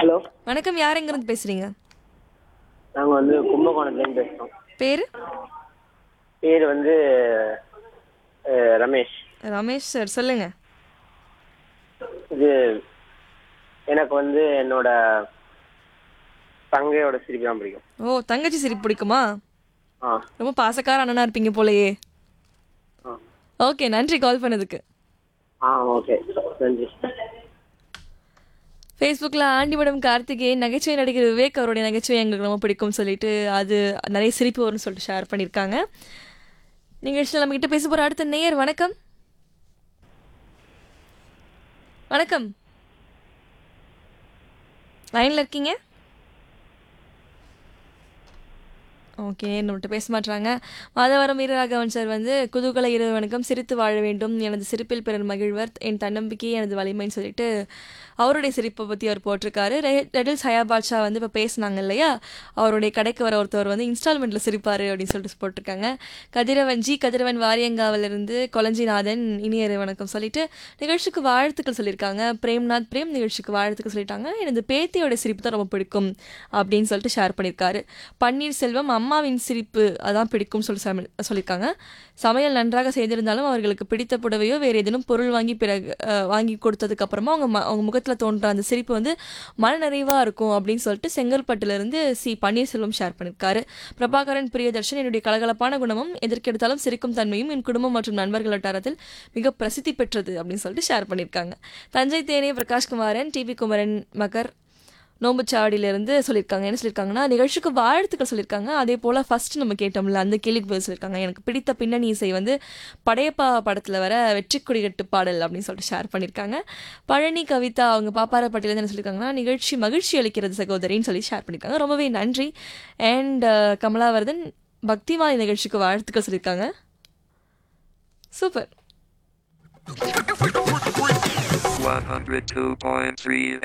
hello வணக்கம் யார் எங்கேருந்து பேசுறீங்க நாங்கள் வந்து கும்பகோணத்துலேருந்து பேசுகிறோம் பேர் பேர் வந்து அஹ், ரமேஷ் ரமேஷ் சார் சொல்லுங்க இது எனக்கு வந்து என்னோட தங்கையோட சிரிப்பு தான் பிடிக்கும் ஓ தங்கச்சி சிரிப்பு பிடிக்குமா ஆ ரொம்ப பாசக்கார அண்ணனா இருப்பீங்க போலயே ஆ ஓகே நன்றி கால் பண்ணதுக்கு ஆ ஓகே நன்றி ஃபேஸ்புக்கில் ஆண்டிமடம் கார்த்திகேயன் நகைச்சுவை நடிகர் விவேக் அவருடைய நகைச்சுவை எங்களுக்கு ரொம்ப பிடிக்கும்னு சொல்லிட்டு அது நிறைய சிரிப்பு வரும்னு சொல்லிட்டு ஷேர் பண்ணியிருக்காங்க நிகழ்ச்சியில் நம்ம கிட்ட பேச போகிற அடுத்த நேயர் வணக்கம் வணக்கம் லைனில் இருக்கீங்க ஓகே நம்மள்ட்ட பேச மாட்றாங்க மாதவரம் வீரராகவன் சார் வந்து குதூகல இரவு வணக்கம் சிரித்து வாழ வேண்டும் எனது சிரிப்பில் பிறர் மகிழ்வர் என் தன்னம்பிக்கை எனது வலிமைன்னு சொல்லிட்டு அவருடைய சிரிப்பை பற்றி அவர் போட்டிருக்காரு ரெ- ரெடில்ஸ் ஹயா பாட்ஷா வந்து இப்போ பேசினாங்க இல்லையா அவருடைய கடைக்கு வர ஒருத்தவர் வந்து இன்ஸ்டால்மெண்ட்டில் சிரிப்பார் அப்படின்னு சொல்லிட்டு போட்டிருக்காங்க கதிரவன் ஜி கதிரவன் வாரியங்காவிலிருந்து கொலஞ்சிநாதன் இனிய இரவு வணக்கம் சொல்லிட்டு நிகழ்ச்சிக்கு வாழ்த்துக்கள் சொல்லியிருக்காங்க பிரேம்நாத் பிரேம் நிகழ்ச்சிக்கு வாழ்த்துக்கள் சொல்லிட்டாங்க எனது பேத்தியோட சிரிப்பு தான் ரொம்ப பிடிக்கும் அப்படின்னு சொல்லிட்டு ஷேர் பண்ணியிருக்காரு பன்னீர்செல்வம் அம்மாவின் சிரிப்பு அதான் பிடிக்கும்னு சொல்லி சம- சொல்லியிருக்காங்க சமையல் நன்றாக செய்திருந்தாலும் அவர்களுக்கு பிடித்த புடவையோ வேறு ஏதேனும் பொருள் வாங்கி பிறகு அஹ், வாங்கி கொடுத்ததுக்கு அப்புறமா அவங்க ம- அவங்க முகத்தில் தோன்ற அந்த சிரிப்பு வந்து மனநிறைவாக இருக்கும் அப்படின்னு சொல்லிட்டு செங்கல்பட்டுலேருந்து சி பன்னீர்செல்வம் ஷேர் பண்ணியிருக்காரு பிரபாகரன் பிரியதர்ஷன் என்னுடைய கலகலப்பான குணமும் எதற்கெடுத்தாலும் சிரிக்கும் தன்மையும் என் குடும்பம் மற்றும் நண்பர்கள் வட்டாரத்தில் மிக பிரசித்தி பெற்றது அப்படின்னு சொல்லிட்டு ஷேர் பண்ணியிருக்காங்க தஞ்சை தேனே பிரகாஷ்குமாரன் டிவி குமரன் மகர் நோம்புச்சாவடியிலேருந்து சொல்லியிருக்காங்க என்ன சொல்லியிருக்காங்கன்னா நிகழ்ச்சிக்கு வாழ்த்துக்கள் சொல்லியிருக்காங்க அதே போல் ஃபர்ஸ்ட் நம்ம கேட்டோம்ல அந்த கேள்விக்கு பதில் சொல்லியிருக்காங்க எனக்கு பிடித்த பின்னணி இசை வந்து படையப்பா படத்தில் வர வெற்றி கொடிகட்டு பாடல் அப்படின்னு சொல்லிட்டு ஷேர் பண்ணியிருக்காங்க பழனி கவிதா அவங்க பாப்பாரப்பட்டியிலேருந்து என்ன சொல்லியிருக்காங்கன்னா நிகழ்ச்சி மகிழ்ச்சி அளிக்கிறது சகோதரின்னு சொல்லி ஷேர் பண்ணியிருக்காங்க ரொம்பவே நன்றி அண்ட் கமலாவர்தன் பக்திமாலை நிகழ்ச்சிக்கு வாழ்த்துக்கள் சொல்லியிருக்காங்க சூப்பர் 102.3